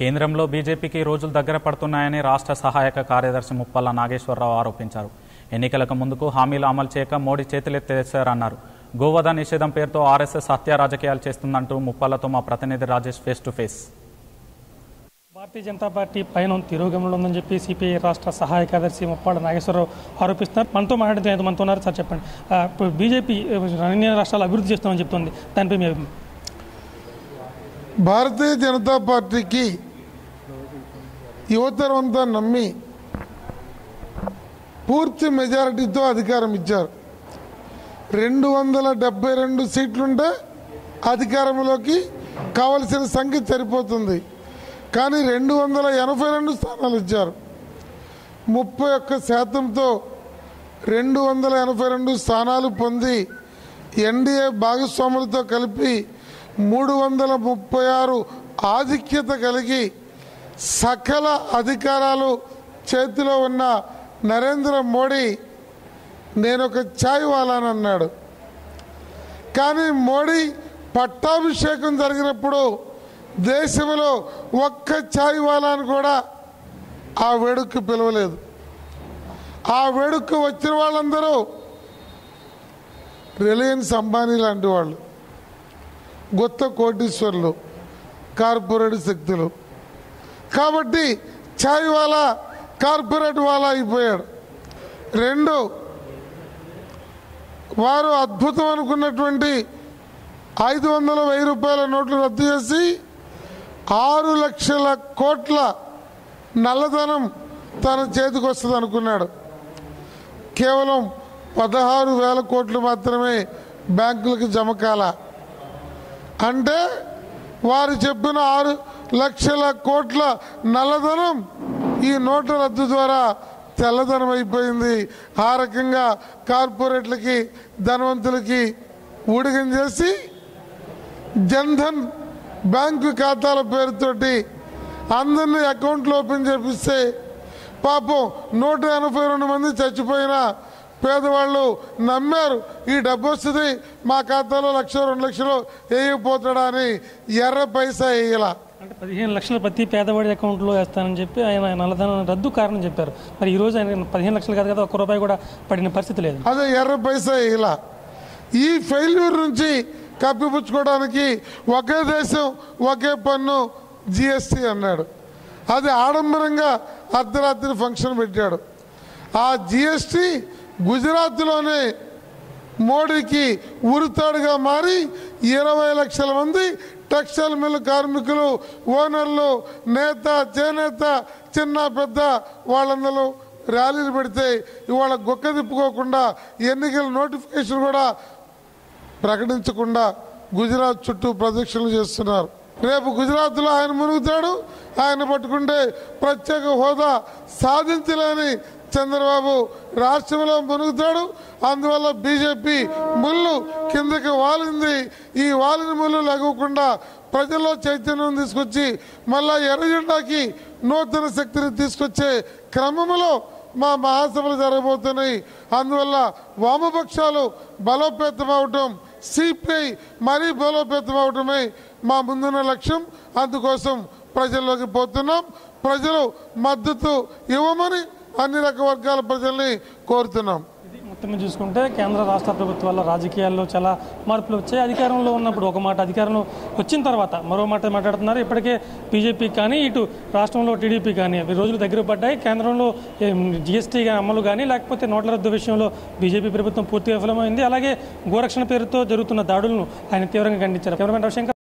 కేంద్రంలో బీజేపీకి రోజులు దగ్గర పడుతున్నాయని రాష్ట్ర సహాయక కార్యదర్శి ముప్పల్ల నాగేశ్వరరావు ఆరోపించారు ఎన్నికలకు ముందుకు హామీలు అమలు చేయక మోడీ చేతులెత్తేశారన్నారు గోవధ నిషేధం పేరుతో ఆర్ఎస్ఎస్ హత్య రాజకీయాలు చేస్తుందంటూ ముప్పల్లతో మా ప్రతినిధి Rajesh face to face Bharatiya Janata party పైన తిరోగమనంలో ఉందని చెప్పి సిపిఐ రాష్ట్ర సహాయ కార్యదర్శి ముప్పాడ నాగేశ్వరరావు ఆరోపిస్తున్నారు మనతో మాట్లాడితే మనతో ఉన్నారు సార్ చెప్పండి ఆ, ఇప్పుడు బీజేపీ అన్ని రాష్ట్రాలు అభివృద్ధి చేస్తామని చెప్తుంది దానిపై మీ అభిప్రాయం. భారతీయ జనతా పార్టీకి యువతరం అంతా నమ్మి పూర్తి మెజారిటీతో అధికారం ఇచ్చారు రెండు వందల డెబ్బై రెండు సీట్లుంటే అధికారంలోకి కావలసిన సంఖ్య సరిపోతుంది కానీ రెండు వందల ఎనభై రెండు స్థానాలు ఇచ్చారు ముప్పై ఒక్క శాతంతో రెండు వందల ఎనభై రెండు స్థానాలు పొంది ఎన్డీఏ భాగస్వాములతో కలిపి మూడు వందల ముప్పై ఆరు ఆధిక్యత కలిగి సకల అధికారాలు చేతిలో ఉన్న నరేంద్ర మోడీ నేను ఒక ఛాయ్ వాలాని అన్నాడు కానీ మోడీ పట్టాభిషేకం జరిగినప్పుడు దేశంలో ఒక్క ఛాయ్ వాలాని కూడా ఆ వేడుకకు పిలవలేదు ఆ వేడుకకు వచ్చిన వాళ్ళందరూ రిలయన్స్ అంబానీ లాంటి వాళ్ళు గొత్త కోటీశ్వర్లు కార్పొరేట్ శక్తులు కాబట్టి ఛాయ్ వాలా కార్పొరేట్ వాలా అయిపోయాడు రెండు వారు అద్భుతం అనుకున్నటువంటి ఐదు వందల వెయ్యి రూపాయల నోట్లు రద్దు చేసి ఆరు లక్షల కోట్ల నల్లధనం తన చేతికి వస్తుంది అనుకున్నాడు కేవలం పదహారు వేల కోట్లు మాత్రమే బ్యాంకులకు జమ కాల అంటే వారు చెప్పిన ఆరు లక్షల కోట్ల నల్లధనం ఈ నోట్ల రద్దు ద్వారా తెల్లధనం అయిపోయింది ఆ రకంగా కార్పొరేట్లకి ధనవంతులకి ఊడిగం చేసి జన్ధన్ బ్యాంకు ఖాతాల పేరుతోటి అందరినీ అకౌంట్లు ఓపెన్ చేపిస్తే పాపం నూట ఎనభై రెండు మంది చచ్చిపోయినా పేదవాళ్ళు నమ్మారు ఈ డబ్బు వస్తుంది మా ఖాతాలో లక్ష రెండు లక్షలు వేయకపోతాడా అని ఎర్ర పైసా వేయాల అంటే పదిహేను లక్షలు ప్రతి పేదవాడి అకౌంట్లో వేస్తానని చెప్పి ఆయన నల్లధనం రద్దు కారణం చెప్పారు మరి ఈ రోజు ఆయన పదిహేను లక్షలు కాదు కదా ఒక్క రూపాయి కూడా పడిన పరిస్థితి లేదు అదే ఎర్ర పైసా ఇలా ఈ ఫెయిల్యూర్ నుంచి కప్పిపుచ్చుకోవడానికి ఒకే దేశం ఒకే పన్ను జిఎస్టీ అన్నాడు అది ఆడంబరంగా అర్ధరాత్రి ఫంక్షన్ పెట్టాడు ఆ జిఎస్టీ గుజరాత్లోనే మోడీకి ఉరితాడుగా మారి ఇరవై లక్షల మంది టెక్స్టైల్ మిల్ కార్మికులు ఓనర్లు నేత చేనేత చిన్న పెద్ద వాళ్ళందరూ ర్యాలీలు పెడితే ఇవాళ గొక్క తిప్పుకోకుండా ఎన్నికల నోటిఫికేషన్ కూడా ప్రకటించకుండా గుజరాత్ చుట్టూ ప్రదక్షిణలు చేస్తున్నారు రేపు గుజరాత్లో ఆయన మునుగుతాడు ఆయన పట్టుకుంటే ప్రత్యేక హోదా సాధించలేని చంద్రబాబు రాష్ట్రంలో మునుగుతాడు అందువల్ల బీజేపీ ముళ్ళు కిందకి వాలింది ఈ వాలిన ముళ్ళు లగవకుండా ప్రజల్లో చైతన్యం తీసుకొచ్చి మళ్ళా ఎర్రజెండాకి నూతన శక్తిని తీసుకొచ్చే క్రమంలో మా మహాసభలు జరగబోతున్నాయి అందువల్ల వామపక్షాలు బలోపేతం అవటం సిపిఐ మరీ బలోపేతం అవటమే మా ముందున్న లక్ష్యం అందుకోసం ప్రజల్లోకి పోతున్నాం ప్రజలు మద్దతు ఇవ్వమని అన్ని రకాల వర్గాల ప్రజల్ని కోరుతున్నాం ఇది మొత్తం మీద చూసుకుంటే కేంద్ర రాష్ట్ర ప్రభుత్వాల రాజకీయాల్లో చాలా మార్పులు వచ్చాయి అధికారంలో ఉన్నప్పుడు ఒక మాట అధికారంలో వచ్చిన తర్వాత మరో మాట మాట్లాడుతున్నారు ఇప్పటికే బీజేపీ కానీ ఇటు రాష్ట్రంలో టీడీపీ కానీ అవి రోజులు దగ్గర పడ్డాయి కేంద్రంలో జిఎస్టీ అమలు కానీ లేకపోతే నోట్ల రద్దు విషయంలో బీజేపీ ప్రభుత్వం పూర్తిగా విఫలమైంది అలాగే గోరక్షణ పేరుతో జరుగుతున్న దాడులను ఆయన తీవ్రంగా ఖండించారు కెమెరామెన్ రవిశంకర్